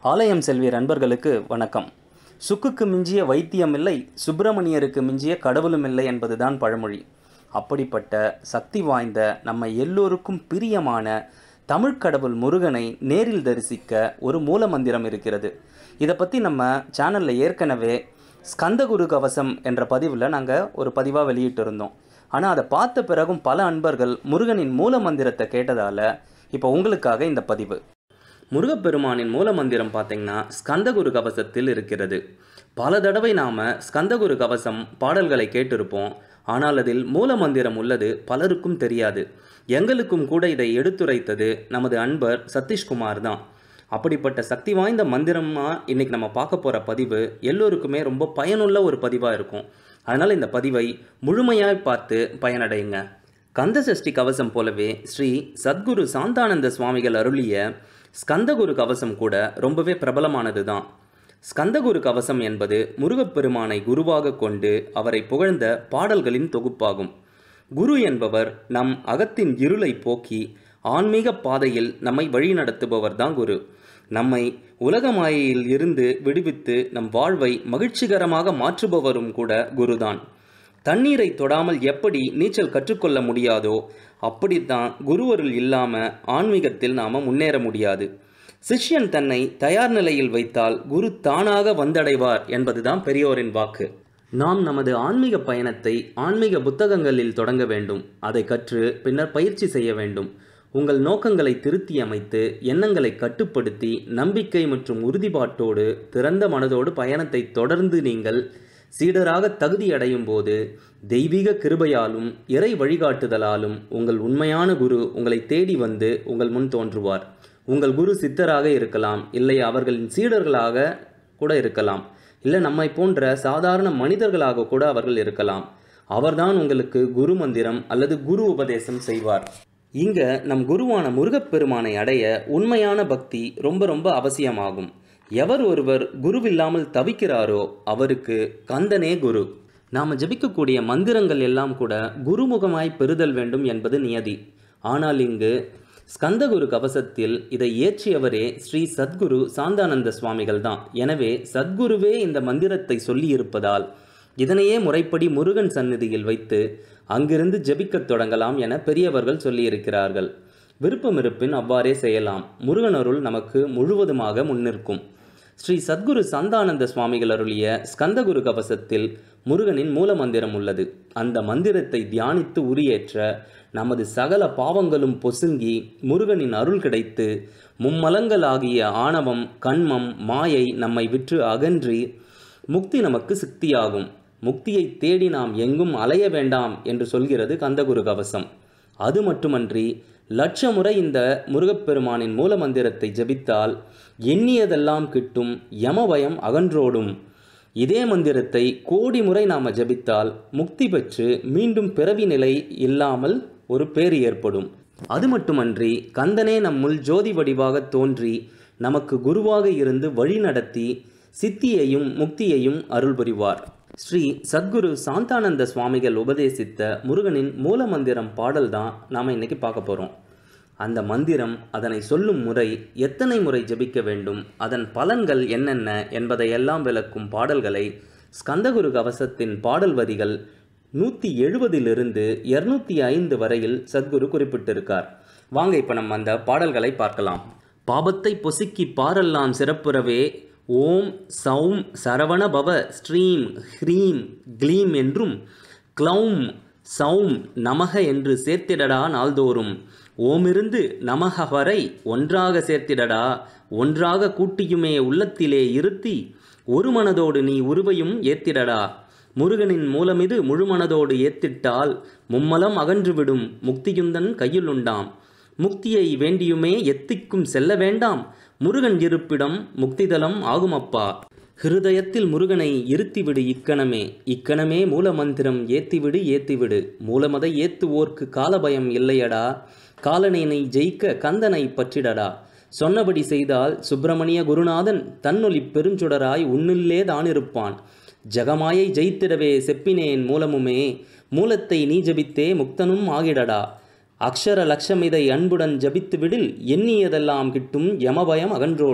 ஆலயம் செல்வியர் அன்பர்களுக்கு வணக்கம் சுக்குக்கு மிஞ்சிய வைத்தியம் இல்லை சுப்பிரமணியருக்கு மிஞ்சிய கடவுளும் இல்லை என்பதுதான் பழமொழி அப்படிப்பட்ட சக்தி வாய்ந்த நம்ம எல்லோருக்கும் பிரியமான தமிழ்க் கடவுள் முருகனை நேரில் தரிசிக்க ஒரு மூல மந்திரம் இருக்கிறது இதை பற்றி நம்ம சேனலில் ஏற்கனவே ஸ்கந்தகுரு கவசம் என்ற பதிவில் நாங்கள் ஒரு பதிவாக வெளியிட்டிருந்தோம் ஆனால் அதை பார்த்த பிறகும் பல அன்பர்கள் முருகனின் மூல மந்திரத்தை கேட்டதால் இப்போ உங்களுக்காக இந்த பதிவு முருகப்பெருமானின் மூல மந்திரம் பார்த்தீங்கன்னா ஸ்கந்தகுரு கவசத்தில் இருக்கிறது பல தடவை நாம் ஸ்கந்தகுரு கவசம் பாடல்களை கேட்டிருப்போம் ஆனால் அதில் மூல மந்திரம் உள்ளது பலருக்கும் தெரியாது எங்களுக்கும் கூட இதை எடுத்துரைத்தது நமது அன்பர் சதீஷ்குமார் தான் அப்படிப்பட்ட சக்தி வாய்ந்த மந்திரமாக இன்றைக்கி நம்ம பார்க்க போகிற பதிவு எல்லோருக்குமே ரொம்ப பயனுள்ள ஒரு பதிவாக இருக்கும் அதனால் இந்த பதிவை முழுமையாய் பார்த்து பயனடையுங்க கந்தசஷ்டி கவசம் போலவே ஸ்ரீ சத்குரு சாந்தானந்த சுவாமிகள் அருளிய ஸ்கந்தகுரு கவசம் கூட ரொம்பவே பிரபலமானது தான் ஸ்கந்தகுரு கவசம் என்பது முருகப்பெருமானை குருவாக கொண்டு அவரை புகழ்ந்த பாடல்களின் தொகுப்பாகும் குரு என்பவர் நம் அகத்தின் இருளை போக்கி ஆன்மீக பாதையில் நம்மை வழிநடத்துபவர் தான் குரு நம்மை உலக மாயையில் இருந்து விடுவித்து நம் வாழ்வை மகிழ்ச்சிகரமாக மாற்றுபவரும் கூட குருதான் தண்ணீரை தொடாமல் எப்படி நீச்சல் கற்றுக்கொள்ள முடியாதோ அப்படித்தான் குருவருள் இல்லாமல் ஆன்மீகத்தில் நாம் முன்னேற முடியாது சிஷ்யன் தன்னை தயார் நிலையில் வைத்தால் குரு தானாக வந்தடைவார் என்பதுதான் பெரியோரின் வாக்கு நாம் நமது ஆன்மீக பயணத்தை ஆன்மீக புத்தகங்களில் தொடங்க வேண்டும் அதை கற்று பின்னர் பயிற்சி செய்ய வேண்டும் உங்கள் நோக்கங்களை திருத்தி அமைத்து எண்ணங்களை கட்டுப்படுத்தி நம்பிக்கை மற்றும் உறுதிப்பாட்டோடு திறந்த மனதோடு பயணத்தை தொடர்ந்து நீங்கள் சீடராக தகுதி அடையும் போது தெய்வீக கிருபையாலும் இறை வழிகாட்டுதலாலும் உங்கள் உண்மையான குரு உங்களை தேடி வந்து உங்கள் முன் தோன்றுவார் உங்கள் குரு சித்தராக இருக்கலாம் இல்லை அவர்களின் சீடர்களாக கூட இருக்கலாம் இல்லை நம்மை போன்ற சாதாரண மனிதர்களாக கூட அவர்கள் இருக்கலாம் அவர்தான் உங்களுக்கு குரு மந்திரம் அல்லது குரு உபதேசம் செய்வார் இங்க நம் குருவான முருகப்பெருமானை அடைய உண்மையான பக்தி ரொம்ப ரொம்ப அவசியமாகும் எவர் ஒருவர் குருவில்லாமல் தவிக்கிறாரோ அவருக்கு கந்தனே குரு நாம் ஜபிக்கக்கூடிய மந்திரங்கள் எல்லாம் கூட குருமுகமாய் பெறுதல் வேண்டும் என்பது நியதி ஆனால் இங்கு ஸ்கந்தகுரு கவசத்தில் இதை இயற்றியவரே ஸ்ரீ சத்குரு சாந்தானந்த சுவாமிகள் தான் எனவே சத்குருவே இந்த மந்திரத்தை சொல்லியிருப்பதால் இதனையே முறைப்படி முருகன் சந்நிதியில் வைத்து அங்கிருந்து ஜெபிக்கத் தொடங்கலாம் என பெரியவர்கள் சொல்லியிருக்கிறார்கள் விருப்பம் இருப்பின் அவ்வாறே செய்யலாம் முருகனருள் நமக்கு முழுவதுமாக முன்னிற்கும் ஸ்ரீ சத்குரு சந்தானந்த சுவாமிகள் அருளிய ஸ்கந்தகுரு கவசத்தில் முருகனின் மூல மந்திரம் உள்ளது அந்த மந்திரத்தை தியானித்து உரியேற்ற நமது சகல பாவங்களும் பொசுங்கி முருகனின் அருள் கிடைத்து மும்மலங்களாகிய ஆணவம் கண்மம் மாயை நம்மை விற்று அகன்றி முக்தி நமக்கு சித்தியாகும் முக்தியை தேடி நாம் எங்கும் அலைய வேண்டாம் என்று சொல்கிறது கந்தகுரு கவசம் அது மட்டுமன்றி லட்ச முறை இந்த முருகப்பெருமானின் மூல மந்திரத்தை ஜபித்தால் எண்ணியதெல்லாம் கிட்டும் யமபயம் அகன்றோடும் இதே மந்திரத்தை கோடி முறை நாம் ஜபித்தால் முக்தி பெற்று மீண்டும் பிறவி நிலை இல்லாமல் ஒரு பேறு ஏற்படும் அது மட்டுமன்றி கந்தனே நம்முள் ஜோதி வடிவாக தோன்றி நமக்கு குருவாக இருந்து வழி நடத்தி சித்தியையும் முக்தியையும் அருள் புரிவார் ஸ்ரீ சத்குரு சாந்தானந்த சுவாமிகள் உபதேசித்த முருகனின் மூல மந்திரம் பாடல் தான் நாம் இன்னைக்கு பார்க்க போகிறோம் அந்த மந்திரம் அதனை சொல்லும் முறை எத்தனை முறை ஜபிக்க வேண்டும் அதன் பலன்கள் என்னென்ன என்பதையெல்லாம் விளக்கும் பாடல்களை ஸ்கந்தகுரு கவசத்தின் பாடல் வரிகள் நூற்றி எழுபதிலிருந்து இரநூத்தி ஐந்து வரையில் சத்குரு குறிப்பிட்டிருக்கார் வாங்க இப்போ நம்ம அந்த பாடல்களை பார்க்கலாம் பாபத்தை பொசுக்கி பாரெல்லாம் சிறப்புறவே ஓம் சௌம் சரவண பவ ஸ்ரீம் ஹ்ரீம் க்ளீம் என்றும் க்ளௌம் சௌம் நமக என்று சேர்த்திடடா நாள்தோறும் ஓமிருந்து நமக வரை ஒன்றாக சேர்த்திடடா ஒன்றாக கூட்டியுமே உள்ளத்திலே இருத்தி ஒரு மனதோடு நீ உருவையும் ஏத்திடடா முருகனின் மூலமிது முழுமனதோடு ஏத்திட்டால் மும்மலம் அகன்றுவிடும் முக்தியுந்தன் கையில் உண்டாம் முக்தியை வேண்டியுமே எத்திக்கும் செல்ல வேண்டாம் முருகன் இருப்பிடம் முக்திதலம் ஆகுமப்பா ஹிருதயத்தில் முருகனை இருத்திவிடு இக்கணமே இக்கணமே மூலமந்திரம் ஏத்திவிடு ஏத்திவிடு மூலமதை ஏத்துவோர்க்கு காலபயம் இல்லையடா காலனேனை ஜெயிக்க கந்தனை பற்றிடடா சொன்னபடி செய்தால் சுப்பிரமணிய குருநாதன் தன்னொலி பெருஞ்சுடராய் உன்னில்லே தானிருப்பான் ஜகமாயை ஜெயித்திடவே செப்பினேன் மூலமுமே மூலத்தை நீ ஜபித்தே முக்தனும் ஆகிடடா அக்ஷர லட்சமிதை அன்புடன் ஜபித்து விடில் எண்ணியதெல்லாம் கிட்டும் யமபயம் அகன்றோடும்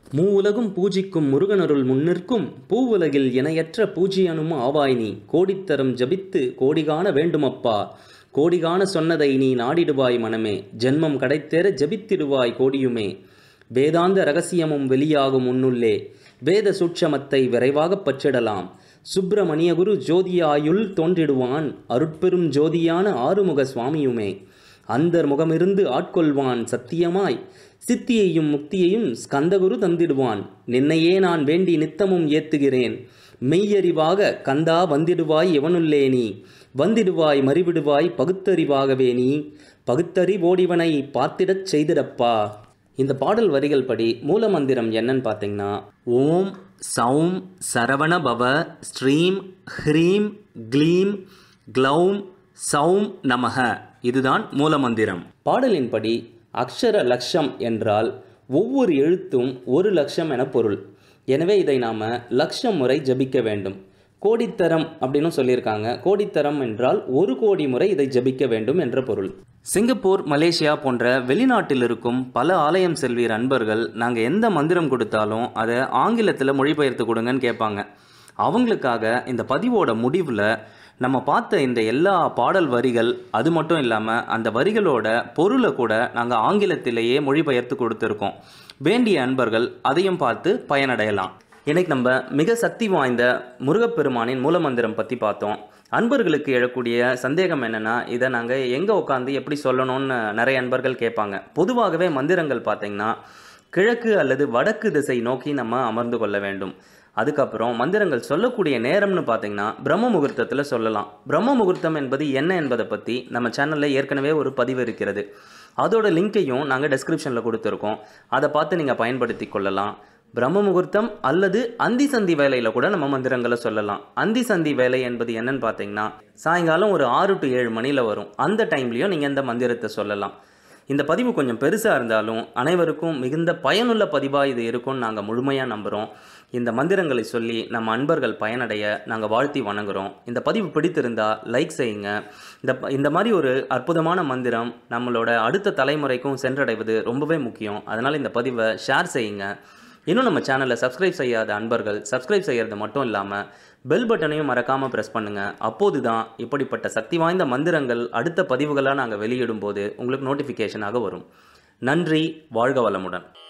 மூவுலகும் பூஜிக்கும் முருகனருள் முன்னிற்கும் பூவுலகில் இணையற்ற பூஜியனும் ஆவாய் நீ கோடித்தரம் ஜபித்து கோடிகாண வேண்டுமப்பா கோடிகாண சொன்னதை நீ நாடிடுவாய் மனமே ஜென்மம் கடைத்தேற ஜபித்திடுவாய் கோடியுமே வேதாந்த ரகசியமும் வெளியாகும் உன்னுள்ளே வேத சூட்சமத்தை விரைவாகப் பற்றிடலாம் சுப்பிரமணிய குரு ஜோதியாயுள் தோன்றிடுவான் அருட்பெரும் ஜோதியான ஆறுமுக சுவாமியுமே அந்தர் முகமிருந்து ஆட்கொள்வான் சத்தியமாய் சித்தியையும் முக்தியையும் ஸ்கந்தகுரு தந்திடுவான் நின்னையே நான் வேண்டி நித்தமும் ஏத்துகிறேன் மெய்யறிவாக கந்தா வந்திடுவாய் எவனுள்ளே நீ வந்திடுவாய் மறிவிடுவாய் பகுத்தறிவாகவே நீ பகுத்தறிவோடிவனை பார்த்திடச் செய்திடப்பா இந்த பாடல் வரிகள் படி மூலமந்திரம் என்னன்னு பார்த்தீங்கன்னா ஓம் சௌம் சரவண பவ ஸ்ரீம் ஹ்ரீம் க்ளீம் க்ளௌம் சௌம் நமக இதுதான் மூலமந்திரம் பாடலின்படி அக்ஷர லட்சம் என்றால் ஒவ்வொரு எழுத்தும் ஒரு லட்சம் என பொருள் எனவே இதை நாம் லட்சம் முறை ஜபிக்க வேண்டும் கோடித்தரம் அப்படின்னு சொல்லியிருக்காங்க கோடித்தரம் என்றால் ஒரு கோடி முறை இதை ஜபிக்க வேண்டும் என்ற பொருள் சிங்கப்பூர் மலேசியா போன்ற வெளிநாட்டில் இருக்கும் பல ஆலயம் செல்வீர் அன்பர்கள் நாங்கள் எந்த மந்திரம் கொடுத்தாலும் அதை ஆங்கிலத்தில் மொழிபெயர்த்து கொடுங்கன்னு கேட்பாங்க அவங்களுக்காக இந்த பதிவோட முடிவில் நம்ம பார்த்த இந்த எல்லா பாடல் வரிகள் அது மட்டும் இல்லாமல் அந்த வரிகளோட பொருளை கூட நாங்கள் ஆங்கிலத்திலேயே மொழிபெயர்த்து கொடுத்துருக்கோம் வேண்டிய அன்பர்கள் அதையும் பார்த்து பயனடையலாம் இன்னைக்கு நம்ம மிக சக்தி வாய்ந்த முருகப்பெருமானின் மூலமந்திரம் பற்றி பார்த்தோம் அன்பர்களுக்கு எழக்கூடிய சந்தேகம் என்னென்னா இதை நாங்கள் எங்கே உட்காந்து எப்படி சொல்லணும்னு நிறைய அன்பர்கள் கேட்பாங்க பொதுவாகவே மந்திரங்கள் பார்த்தீங்கன்னா கிழக்கு அல்லது வடக்கு திசை நோக்கி நம்ம அமர்ந்து கொள்ள வேண்டும் அதுக்கப்புறம் மந்திரங்கள் சொல்லக்கூடிய நேரம்னு பார்த்தீங்கன்னா பிரம்ம முகூர்த்தத்தில் சொல்லலாம் பிரம்ம முகூர்த்தம் என்பது என்ன என்பதை பற்றி நம்ம சேனலில் ஏற்கனவே ஒரு பதிவு இருக்கிறது அதோட லிங்க்கையும் நாங்கள் டெஸ்கிரிப்ஷனில் கொடுத்துருக்கோம் அதை பார்த்து நீங்கள் பயன்படுத்தி கொள்ளலாம் பிரம்ம முகூர்த்தம் அல்லது அந்தி சந்தி வேலையில் கூட நம்ம மந்திரங்களை சொல்லலாம் அந்தி சந்தி வேலை என்பது என்னன்னு பார்த்தீங்கன்னா சாயங்காலம் ஒரு ஆறு டு ஏழு மணியில் வரும் அந்த டைம்லேயும் நீங்கள் இந்த மந்திரத்தை சொல்லலாம் இந்த பதிவு கொஞ்சம் பெருசாக இருந்தாலும் அனைவருக்கும் மிகுந்த பயனுள்ள பதிவாக இது இருக்கும்னு நாங்கள் முழுமையாக நம்புகிறோம் இந்த மந்திரங்களை சொல்லி நம்ம அன்பர்கள் பயனடைய நாங்கள் வாழ்த்தி வணங்குறோம் இந்த பதிவு பிடித்திருந்தா லைக் செய்யுங்க இந்த ப- இந்த மாதிரி ஒரு அற்புதமான மந்திரம் நம்மளோட அடுத்த தலைமுறைக்கும் சென்றடைவது ரொம்பவே முக்கியம் அதனால் இந்த பதிவை ஷேர் செய்யுங்க இன்னும் நம்ம சேனலை சப்ஸ்கிரைப் செய்யாத அன்பர்கள் சப்ஸ்கிரைப் செய்கிறது மட்டும் இல்லாமல் பெல் பட்டனையும் மறக்காமல் ப்ரெஸ் பண்ணுங்கள் அப்போது தான் இப்படிப்பட்ட சக்தி வாய்ந்த மந்திரங்கள் அடுத்த பதிவுகளாக நாங்கள் வெளியிடும் போது உங்களுக்கு நோட்டிஃபிகேஷனாக வரும் நன்றி வாழ்க வளமுடன்